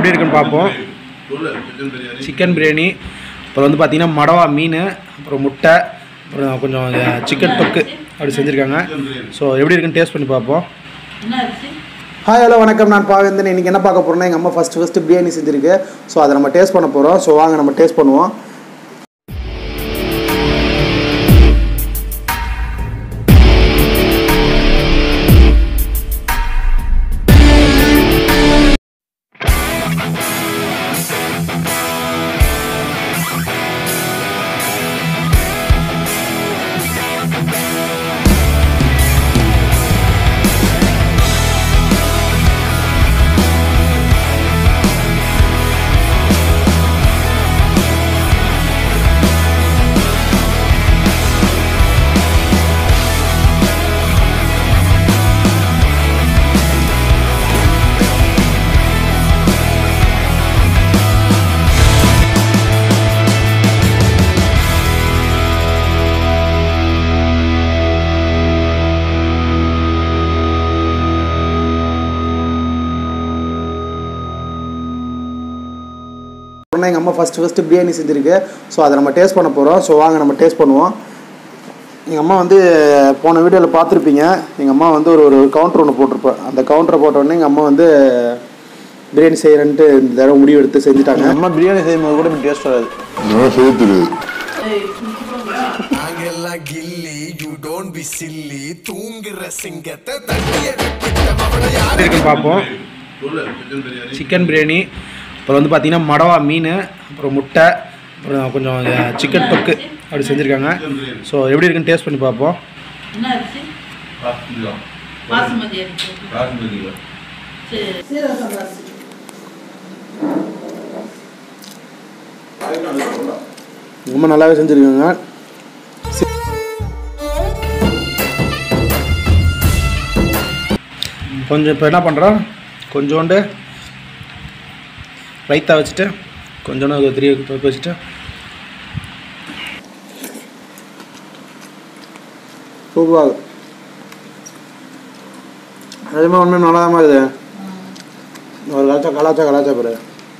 எப்படி இருக்குன்னு பார்ப்போம் சிக்கன் பிரியாணி அப்புறம் வந்து பார்த்தீங்கன்னா மடவா மீன் அப்புறம் முட்டை அப்புறம் கொஞ்சம் சிக்கன் தொக்கு அப்படி செஞ்சுருக்காங்க ஸோ எப்படி இருக்குன்னு டேஸ்ட் பண்ணி பார்ப்போம் ஹாய் ஹலோ வணக்கம் நான் பாவேந்தன் இன்றைக்கி என்ன பார்க்க போகிறோம்னா எங்கள் அம்மா ஃபஸ்ட்டு ஃபஸ்ட்டு பிரியாணி செஞ்சுருக்கு ஸோ அதை நம்ம டேஸ்ட் பண்ண போகிறோம் ஸோ வாங்க நம்ம டேஸ்ட் பண்ணுவோம் எங்கள் அம்மா ஃபஸ்ட்டு ஃபஸ்ட்டு பிரியாணி செஞ்சுருக்கு ஸோ அதை நம்ம டேஸ்ட் பண்ண போகிறோம் ஸோ வாங்க நம்ம டேஸ்ட் பண்ணுவோம் எங்கள் அம்மா வந்து போன வீடியோவில் பார்த்துருப்பீங்க எங்கள் அம்மா வந்து ஒரு ஒரு கவுண்டர் ஒன்று போட்டிருப்பேன் அந்த கவுண்டரை போட்ட உடனே எங்கள் அம்மா வந்து பிரியாணி செய்கிறேன்ட்டு இந்த தடவை முடிவு எடுத்து செஞ்சுட்டாங்க அம்மா பிரியாணி செய்யும்போது கூட டேஸ்ட் வராது நான் செய்ய தெரியாது நாங்கெல்லாம் Ghilli you don't be silly தூங்குற சிங்கத்தை தட்டிய விட்டவன யாரு இருக்குன்னு பார்ப்போம் சிக்கன் பிரியாணி அப்புறம் வந்து பார்த்தீங்கன்னா மடவா மீன் அப்புறம் முட்டை அப்புறம் கொஞ்சம் சிக்கன் தொக்கு அப்படி செஞ்சுருக்காங்க ஸோ எப்படி இருக்குன்னு டேஸ்ட் பண்ணி பார்ப்போம் என்ன அரிசி பாசுமதி அரிசி சரி சீரக சம்பா அரிசி ரொம்ப நல்லாவே செஞ்சுருக்காங்க கொஞ்சம் இப்போ என்ன பண்ணுறோம் கொஞ்சோண்டு ரைத்தா வச்சுட்டு கொஞ்சோண்டு திரிய தொக்கு வச்சுட்டு சூப்பராக அதே மாதிரி ஒன்றும் நல்லா தான் இருக்குது ஒரு கலாச்சா கலாச்சா கலாச்சா பாரு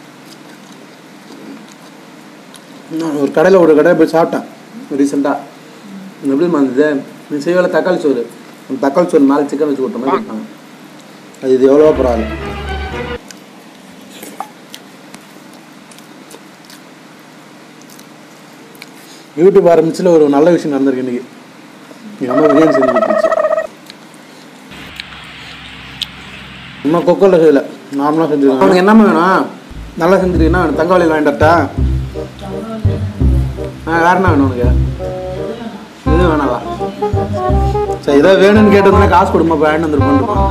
நான் ஒரு கடையில் ஒரு கடையில் போய் சாப்பிட்டேன் ரீசெண்டாக எப்படி இருந்தது நீ செய்வேல தக்காளி சோறு அந்த தக்காளி சோறு மேலே சிக்கன் வச்சு கொடுத்த மாதிரி கொடுத்தாங்க அது இது எவ்வளோ பரவாயில்ல யூடியூப் ஆரம்பிச்சில் ஒரு நல்ல விஷயம் நடந்திருக்கு இன்னைக்கு எங்கள் அம்மா பிரியாணி செஞ்சு கொடுத்துச்சு இன்னும் கொக்கரில் செய்யலை நார்மலாக செஞ்சுருக்கேன் அவனுக்கு என்னம்மா வேணும் நல்லா செஞ்சுருக்கீங்கன்னா தங்காவளியில் வாங்கிட்டா ஆ வேற என்ன வேணும் உனக்கு எதுவும் வேணாவா சரி ஏதோ வேணும்னு கேட்டிருந்தா காசு கொடுமா வேணும் வந்துருப்போம்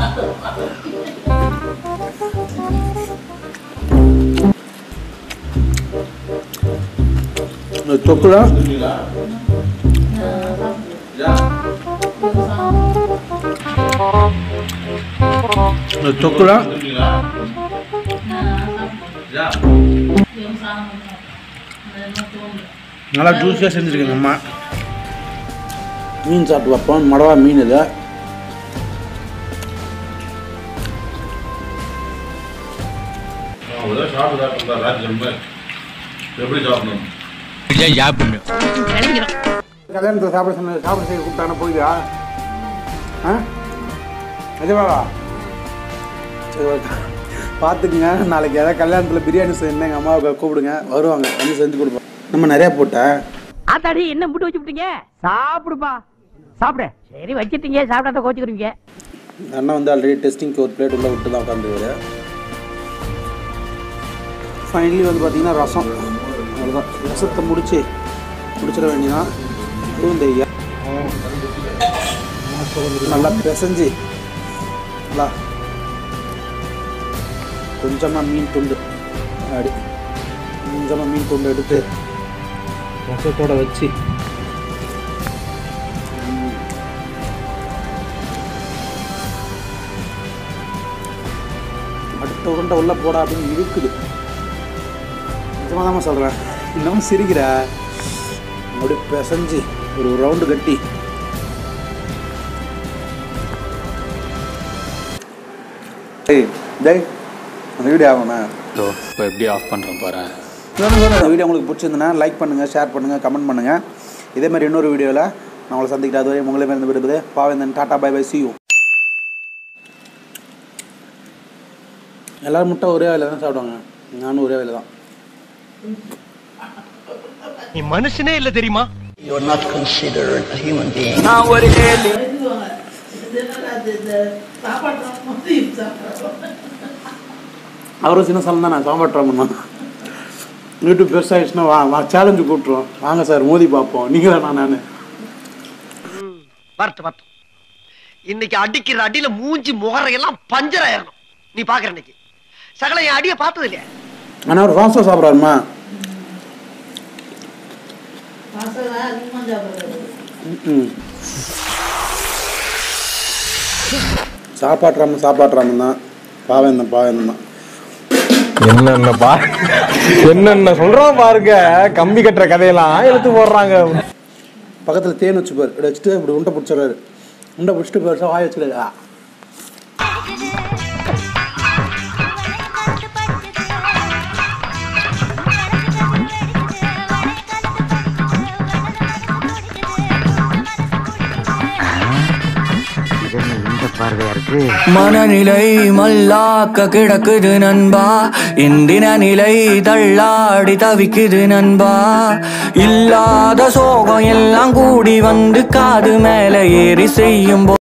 தொக்குல இந்த தொக்குல இவங்க சாணம் பண்ணாங்க. அது என்ன தோணுது நல்லா ஜூஸியாக செஞ்சுருக்கேங்க அம்மா மீன் சாப்பிட்டு பார்ப்போம் மடவா மீன் இது எப்படி சாப்பிடணும் கல்யாணத்தில் சாப்பிட சொன்ன சாப்பிட செய்ய கூப்பிட்டானா போயிடா ஆ நிஜமாவா சரி ஓகே பார்த்துக்குங்க நாளைக்கு ஏதாவது கல்யாணத்தில் பிரியாணி செய்யணும் எங்கள் அம்மாவை கூப்பிடுங்க வருவாங்க வந்து செஞ்சு கொடுப்போம் நம்ம நிறையா போட்டேன் ஆத்தாடி என்ன முட்டு வச்சு விட்டீங்க சாப்பிடுப்பா சாப்பிடு சரி வச்சிட்டீங்க சாப்பிடாத கோச்சுக்கிறீங்க அண்ணன் வந்து ஆல்ரெடி டெஸ்டிங்க்கு ஒரு பிளேட் உள்ள விட்டு தான் உட்காந்துருவாரு ஃபைனலி வந்து பார்த்தீங்கன்னா ரசம் அவ்வளோதான் ரசத்தை முடிச்சு முடிச்சிட வேண்டியதான் இதுவும் இந்த எ- நல்லா பிசைஞ்சு நல்லா கொஞ்சமாக மீன் துண்டு அப்படி கொஞ்சமாக மீன் துண்டு எடுத்து ரசத்தோட வச்சு அடுத்த உருண்டை உள்ள போடா அப்படின்னு இருக்குது நிஜமாக தான் சொல்கிறேன் இன்னமும் சிரிக்கிற அப்படியே பிசைஞ்சு ஒரு ரவுண்டு கட்டி டேய் டேய் அந்த வீடியோ ஆகும்ண்ணா இப்போ எப்படி ஆஃப் பண்ணுறோம் பாரு இந்த வீடியோ உங்களுக்கு பிடிச்சிருந்துன்னா லைக் பண்ணுங்கள் ஷேர் பண்ணுங்கள் கமெண்ட் பண்ணுங்கள் இதே மாதிரி இன்னொரு வீடியோவில் நான் உங்களை சந்திக்கிறேன் அதுவரை உங்களே இருந்து விடுபது Paventhan tata bye bye see you எல்லோரும் முட்டை ஒரே வேலை தான் சாப்பிடுவாங்க நானும் ஒரே வேலை தான் நீ மனுஷனே இல்ல தெரியுமா எழுதுவாங்க இது என்னடா இது, இந்த சாப்பாடு சாப்பிடும்போது இது சாப்பிடுறோம் அவரும் சின்ன சாலம் தான் நான் சாப்பாட்டுறோம்னா யூடியூப் பெருசாகிடுச்சுன்னா வா வா சேலஞ்சு கூப்பிட்ருவோம் வாங்க சார் மோதி பார்ப்போம் நீங்களா நான் நான் வரட்டு வரட்டு இன்னைக்கு அடிக்கிற அடியில மூஞ்சி முகரையெல்லாம் பஞ்சர் ஆயிரணும் நீ பாக்குற இன்னைக்கு சகல என் அடிய பார்த்தது இல்லையா ஆனால் அவர் ஃபாஸ்ட்டாக சாப்பிட்றாருமா மசாலா அதிகமாக சாப்பிடுறது ம் சாப்பாட்டுறாம சாப்பாட்டுறாம தான் பாவேந்தன் பாவேந்தன் தான் என்னென்ன பா என்னென்ன சொல்றோம் பாருங்க கம்பி கட்டுற கதையெல்லாம் எடுத்து போடுறாங்க பக்கத்தில் தேன் வச்சுப்பார் இப்படி வச்சுட்டு இப்படி உண்டை பிடிச்சிடுறாரு உண்டை பிடிச்சிட்டு பெருசாக வாய் வச்சுடாரு ஆ மனநிலை மல்லாக்க கிடக்குது நண்பா இந்தின நிலை தள்ளாடி தவிக்குது நண்பா இல்லாத சோகம் எல்லாம் கூடி வந்து காது மேல ஏறி செய்யும் போ-